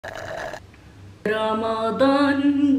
رمضان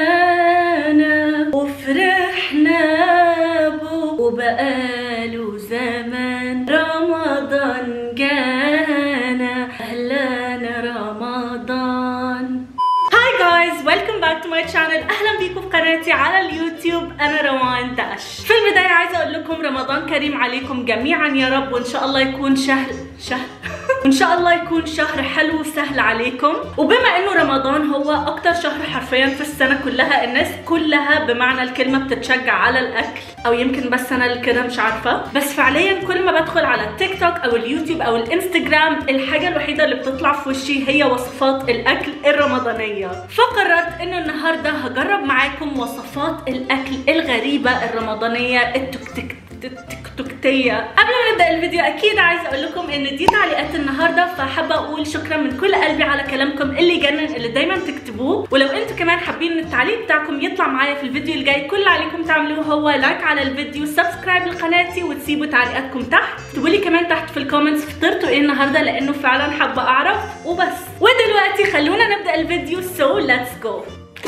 جانا وفرحنا بو وبقاله زمان رمضان جانا اهلا رمضان هاي جايز ويلكم باك تو ماي شانل اهلا بيكم في قناتي على اليوتيوب انا روان داش في البدايه عايزه اقول لكم رمضان كريم عليكم جميعا يا رب وان شاء الله يكون شهر شهر وان شاء الله يكون شهر حلو وسهل عليكم وبما انه رمضان هو اكتر شهر حرفيا في السنه كلها الناس كلها بمعنى الكلمه بتتشجع على الاكل او يمكن بس انا اللي كده مش عارفه بس فعليا كل ما بدخل على التيك توك او اليوتيوب او الانستجرام الحاجه الوحيده اللي بتطلع في وشي هي وصفات الاكل الرمضانيه فقررت انه النهارده هجرب معاكم وصفات الاكل الغريبه الرمضانيه التكتك التكتكتية قبل ما نبدا الفيديو اكيد عايزه اقول لكم ان دي تعليقات النهارده فحابه اقول شكرا من كل قلبي على كلامكم اللي يجنن اللي دايما تكتبوه ولو انتوا كمان حابين ان التعليق بتاعكم يطلع معايا في الفيديو الجاي كل اللي عليكم تعملوه هو لايك على الفيديو سبسكرايب لقناتي وتسيبوا تعليقاتكم تحت اكتبوا لي كمان تحت في الكومنتس فطرتوا ايه النهارده لانه فعلا حابه اعرف وبس ودلوقتي خلونا نبدا الفيديو سو ليتس جو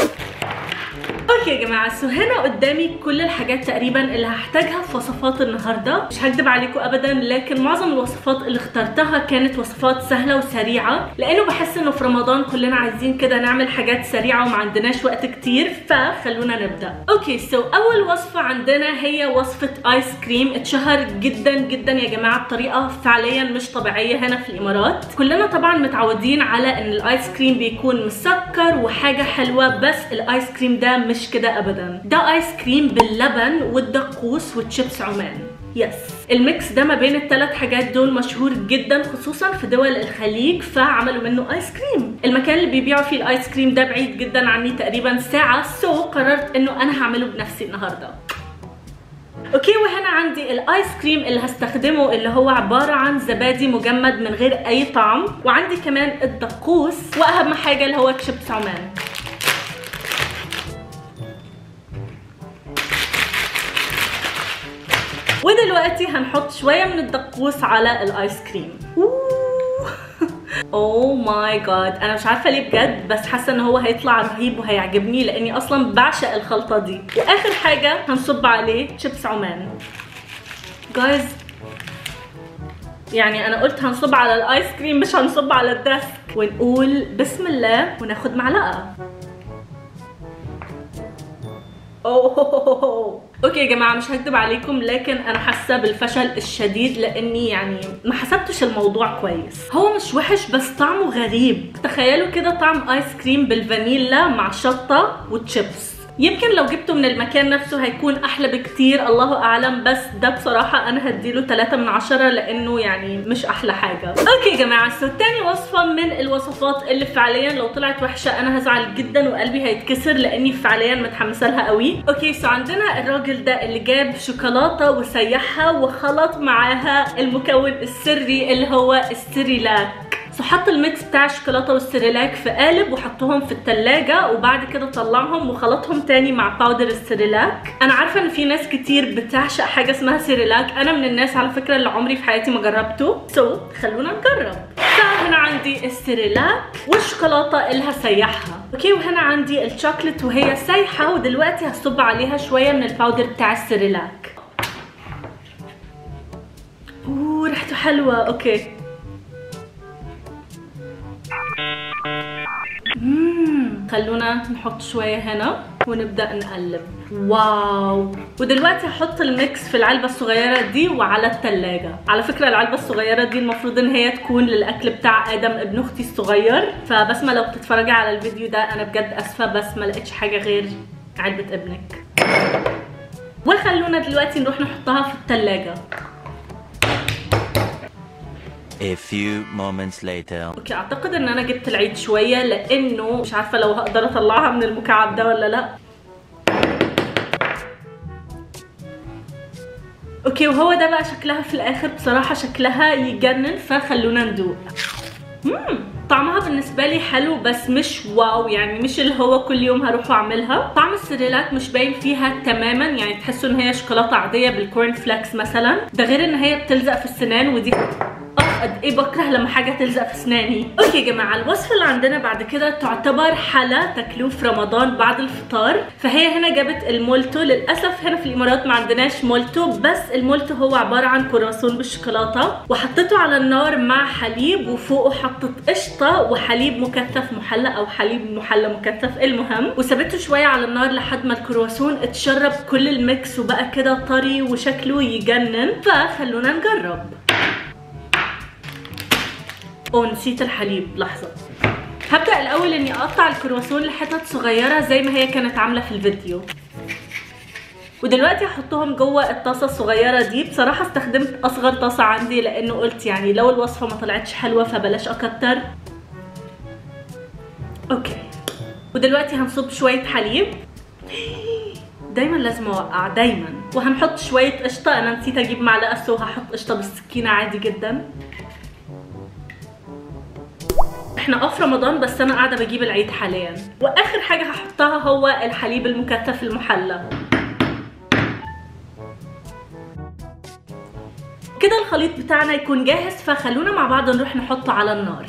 اوكي يا جماعه سو هنا قدامي كل الحاجات تقريبا اللي هحتاجها في وصفات النهارده مش هكدب عليكم ابدا لكن معظم الوصفات اللي اخترتها كانت وصفات سهله وسريعه لانه بحس انه في رمضان كلنا عايزين كده نعمل حاجات سريعه وما عندناش وقت كتير فخلونا نبدا اوكي سو اول وصفه عندنا هي وصفه ايس كريم اتشهر جدا جدا يا جماعه بطريقه فعليا مش طبيعيه هنا في الامارات كلنا طبعا متعودين على ان الايس كريم بيكون مسكر وحاجه حلوه بس الايس كريم ده مش مش كده ابدا ده ايس كريم باللبن والدقوس والشيبس عمان يس الميكس ده ما بين الثلاث حاجات دول مشهور جدا خصوصا في دول الخليج فعملوا منه ايس كريم المكان اللي بيبيعوا فيه الايس كريم ده بعيد جدا عني تقريبا ساعه سو قررت انه انا هعمله بنفسي النهارده اوكي وهنا عندي الايس كريم اللي هستخدمه اللي هو عباره عن زبادي مجمد من غير اي طعم وعندي كمان الدقوس واهم حاجه اللي هو تشيبس عمان ودلوقتي هنحط شويه من الدقوس على الايس كريم اوه ماي جاد انا مش عارفه ليه بجد بس حاسه ان هو هيطلع رهيب وهيعجبني لاني اصلا بعشق الخلطه دي واخر حاجه هنصب عليه شيبس عمان جايز يعني انا قلت هنصب على الايس كريم مش هنصب على الديسك ونقول بسم الله وناخد معلقه اوه اوكي يا جماعه مش هكدب عليكم لكن انا حاسه بالفشل الشديد لاني يعني ما حسبتش الموضوع كويس هو مش وحش بس طعمه غريب تخيلوا كده طعم ايس كريم بالفانيلا مع شطه وتشيبس يمكن لو جبته من المكان نفسه هيكون احلى بكتير الله اعلم بس ده بصراحه انا هديله 3 من 10 لانه يعني مش احلى حاجه اوكي يا جماعه سو تاني وصفه من الوصفات اللي فعليا لو طلعت وحشه انا هزعل جدا وقلبي هيتكسر لاني فعليا متحمسه لها قوي اوكي سو عندنا الراجل ده اللي جاب شوكولاته وسيحها وخلط معاها المكون السري اللي هو السريلاك سو حط الميكس بتاع الشوكولاته والسيريلاك في قالب وحطهم في التلاجة وبعد كده طلعهم وخلطهم تاني مع باودر السيريلاك انا عارفه ان في ناس كتير بتعشق حاجه اسمها سيريلاك انا من الناس على فكره اللي عمري في حياتي ما جربته سو so, خلونا نجرب فهنا عندي السيريلاك والشوكولاته اللي هسيحها اوكي وهنا عندي الشوكليت وهي سايحه ودلوقتي هصب عليها شويه من الباودر بتاع السيريلاك اوه ريحته حلوه اوكي مم. خلونا نحط شوية هنا ونبدأ نقلب واو ودلوقتي هحط الميكس في العلبة الصغيرة دي وعلى التلاجة على فكرة العلبة الصغيرة دي المفروض ان هي تكون للأكل بتاع آدم ابن أختي الصغير فبسمة لو بتتفرجي على الفيديو ده أنا بجد أسفة بس ما لقيتش حاجة غير علبة ابنك وخلونا دلوقتي نروح نحطها في التلاجة A few moments later. اوكي اعتقد ان انا جبت العيد شويه لانه مش عارفه لو هقدر اطلعها من المكعب ده ولا لا اوكي وهو ده بقى شكلها في الاخر بصراحه شكلها يجنن فخلونا ندوق مم. طعمها بالنسبه لي حلو بس مش واو يعني مش اللي هو كل يوم هروح واعملها طعم السيريلاك مش باين فيها تماما يعني تحسوا ان هي شوكولاته عاديه بالكورن فليكس مثلا ده غير ان هي بتلزق في السنان ودي آه قد ايه بكره لما حاجه تلزق في اسناني اوكي يا جماعه الوصفه اللي عندنا بعد كده تعتبر حلا تاكلوه في رمضان بعد الفطار فهي هنا جابت المولتو للاسف هنا في الامارات ما عندناش مولتو بس المولتو هو عباره عن كرواسون بالشوكولاته وحطيته على النار مع حليب وفوقه حطت قشطه وحليب مكثف محلى او حليب محلى مكثف المهم وسابته شويه على النار لحد ما الكرواسون اتشرب كل الميكس وبقى كده طري وشكله يجنن فخلونا نجرب اوه نسيت الحليب لحظه هبدا الاول اني اقطع الكرواسون لحتت صغيره زي ما هي كانت عامله في الفيديو ودلوقتي هحطهم جوه الطاسه الصغيره دي بصراحه استخدمت اصغر طاسه عندي لانه قلت يعني لو الوصفه ما طلعتش حلوه فبلاش اكتر اوكي ودلوقتي هنصب شويه حليب دايما لازم اوقع دايما وهنحط شويه قشطه انا نسيت اجيب معلقه سو هحط قشطه بالسكينه عادي جدا احنا اه في رمضان بس انا قاعده بجيب العيد حاليا واخر حاجه هحطها هو الحليب المكثف المحلى كده الخليط بتاعنا يكون جاهز فخلونا مع بعض نروح نحطه على النار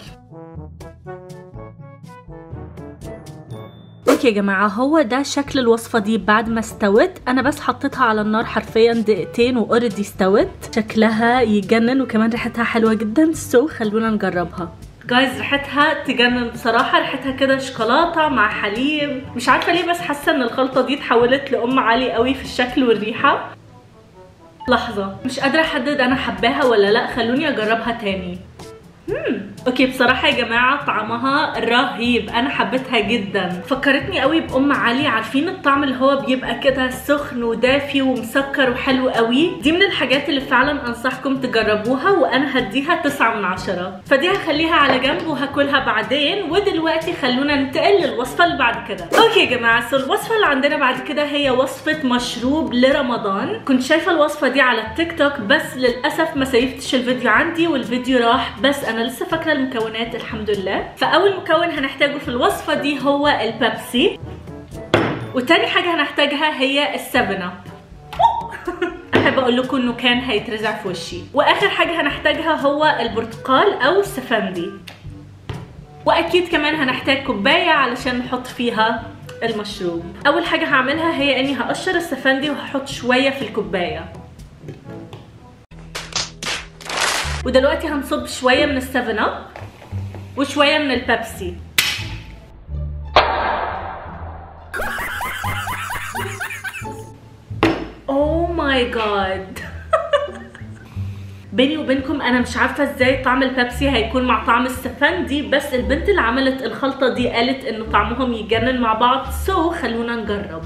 اوكي يا جماعه هو ده شكل الوصفه دي بعد ما استوت انا بس حطيتها على النار حرفيا دقيقتين واوريدي استوت شكلها يجنن وكمان ريحتها حلوه جدا سو خلونا نجربها جايز ريحتها تجنن بصراحه ريحتها كده شوكولاته مع حليب مش عارفه ليه بس حاسه ان الخلطه دي اتحولت لام عالي قوي في الشكل والريحه لحظه مش قادره احدد انا حباها ولا لا خلوني اجربها تاني مم. اوكي بصراحه يا جماعه طعمها رهيب انا حبيتها جدا فكرتني قوي بام علي عارفين الطعم اللي هو بيبقى كده سخن ودافي ومسكر وحلو قوي دي من الحاجات اللي فعلا انصحكم تجربوها وانا هديها 9 من 10 فدي هخليها على جنب وهاكلها بعدين ودلوقتي خلونا ننتقل للوصفه اللي بعد كده اوكي يا جماعه سو الوصفه اللي عندنا بعد كده هي وصفه مشروب لرمضان كنت شايفه الوصفه دي على التيك توك بس للاسف ما سيفتش الفيديو عندي والفيديو راح بس انا لسه فاكره المكونات الحمد لله فاول مكون هنحتاجه في الوصفه دي هو البيبسي وتاني حاجه هنحتاجها هي السفن اب احب اقول لكم انه كان هيترزع في وشي واخر حاجه هنحتاجها هو البرتقال او السفندي واكيد كمان هنحتاج كوبايه علشان نحط فيها المشروب اول حاجه هعملها هي اني هقشر السفندي وهحط شويه في الكوبايه ودلوقتي هنصب شويه من السفن اب وشويه من البيبسي اوه ماي جاد بيني وبينكم انا مش عارفه ازاي طعم البيبسي هيكون مع طعم السفندي بس البنت اللي عملت الخلطه دي قالت انه طعمهم يجنن مع بعض سو so خلونا نجرب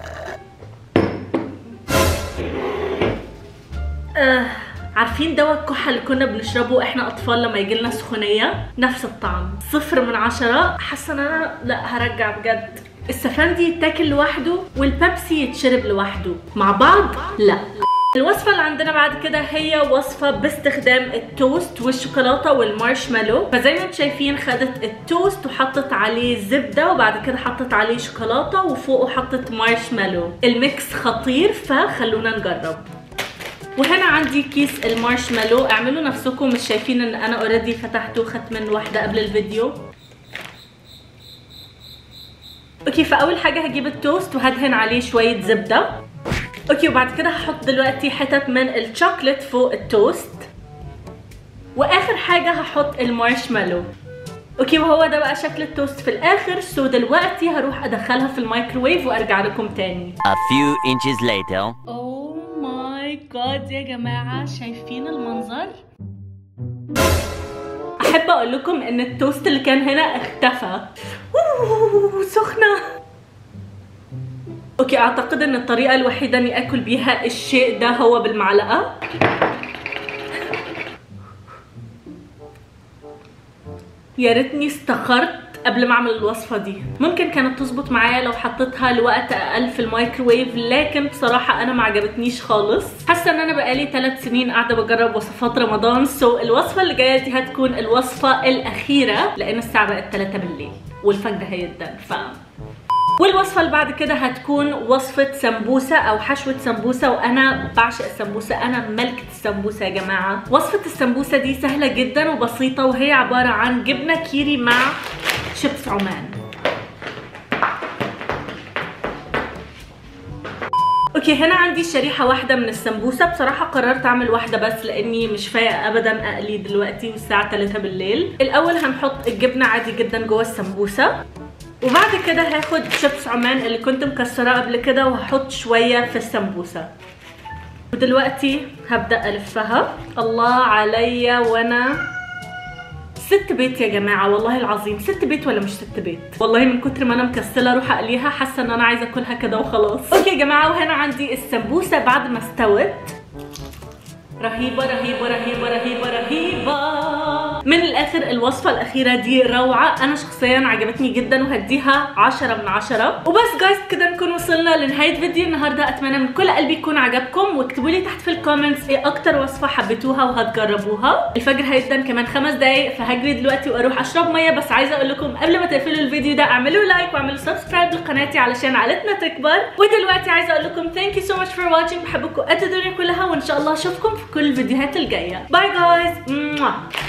آه. عارفين دواء الكحة اللي كنا بنشربه احنا اطفال لما يجي لنا سخونية نفس الطعم صفر من عشرة حاسة ان انا لا هرجع بجد السفندي يتاكل لوحده والبيبسي يتشرب لوحده مع بعض لا الوصفة اللي عندنا بعد كده هي وصفة باستخدام التوست والشوكولاتة والمارشميلو فزي ما انتم شايفين خدت التوست وحطت عليه زبدة وبعد كده حطت عليه شوكولاتة وفوقه حطت مارشميلو الميكس خطير فخلونا نجرب وهنا عندي كيس المارشميلو اعملوا نفسكم مش شايفين ان انا اوريدي فتحته وخدت منه واحده قبل الفيديو اوكي فاول حاجه هجيب التوست وهدهن عليه شويه زبده اوكي وبعد كده هحط دلوقتي حتت من الشوكليت فوق التوست واخر حاجه هحط المارشميلو اوكي وهو ده بقى شكل التوست في الاخر سو دلوقتي هروح ادخلها في الميكروويف وارجع لكم تاني A few inches later. اوه ماي جاد يا جماعه شايفين المنظر احب اقول لكم ان التوست اللي كان هنا اختفى أوه، سخنه اوكي اعتقد ان الطريقه الوحيده اني اكل بيها الشيء ده هو بالمعلقه يا ريتني استخرت قبل ما اعمل الوصفه دي ممكن كانت تظبط معايا لو حطيتها لوقت اقل في الميكروويف لكن بصراحه انا ما عجبتنيش خالص حاسه ان انا بقالي 3 سنين قاعده بجرب وصفات رمضان سو الوصفه اللي جايه دي هتكون الوصفه الاخيره لان الساعه بقت 3 بالليل والفجر هيدن ف والوصفه اللي بعد كده هتكون وصفه سمبوسه او حشوه سمبوسه وانا بعشق السمبوسه انا ملكه السمبوسه يا جماعه وصفه السمبوسه دي سهله جدا وبسيطه وهي عباره عن جبنه كيري مع شيبس عمان اوكي هنا عندي شريحه واحده من السمبوسه بصراحه قررت اعمل واحده بس لاني مش فايقه ابدا اقلي دلوقتي والساعه 3 بالليل الاول هنحط الجبنه عادي جدا جوه السمبوسه وبعد كده هاخد شيبس عمان اللي كنت مكسراه قبل كده وهحط شويه في السمبوسه ودلوقتي هبدا الفها الله عليا وانا ست بيت يا جماعه والله العظيم ست بيت ولا مش ست بيت والله من كتر ما انا مكسله اروح اقليها حاسه ان انا عايزه اكلها كده وخلاص اوكي يا جماعه وهنا عندي السمبوسه بعد ما استوت رهيبه رهيبه رهيبه رهيبه رهيبه من الاخر الوصفه الاخيره دي روعه انا شخصيا عجبتني جدا وهديها 10 من 10 وبس جايز كده نكون وصلنا لنهايه فيديو النهارده اتمنى من كل قلبي يكون عجبكم واكتبوا لي تحت في الكومنتس ايه اكتر وصفه حبيتوها وهتجربوها الفجر هيدن كمان خمس دقايق فهجري دلوقتي واروح اشرب ميه بس عايزه اقول لكم قبل ما تقفلوا الفيديو ده اعملوا لايك واعملوا سبسكرايب لقناتي علشان عائلتنا تكبر ودلوقتي عايزه اقول لكم ثانك يو سو ماتش فور واتشنج بحبكم قد الدنيا كلها وان شاء الله اشوفكم في كل الفيديوهات الجايه باي جايز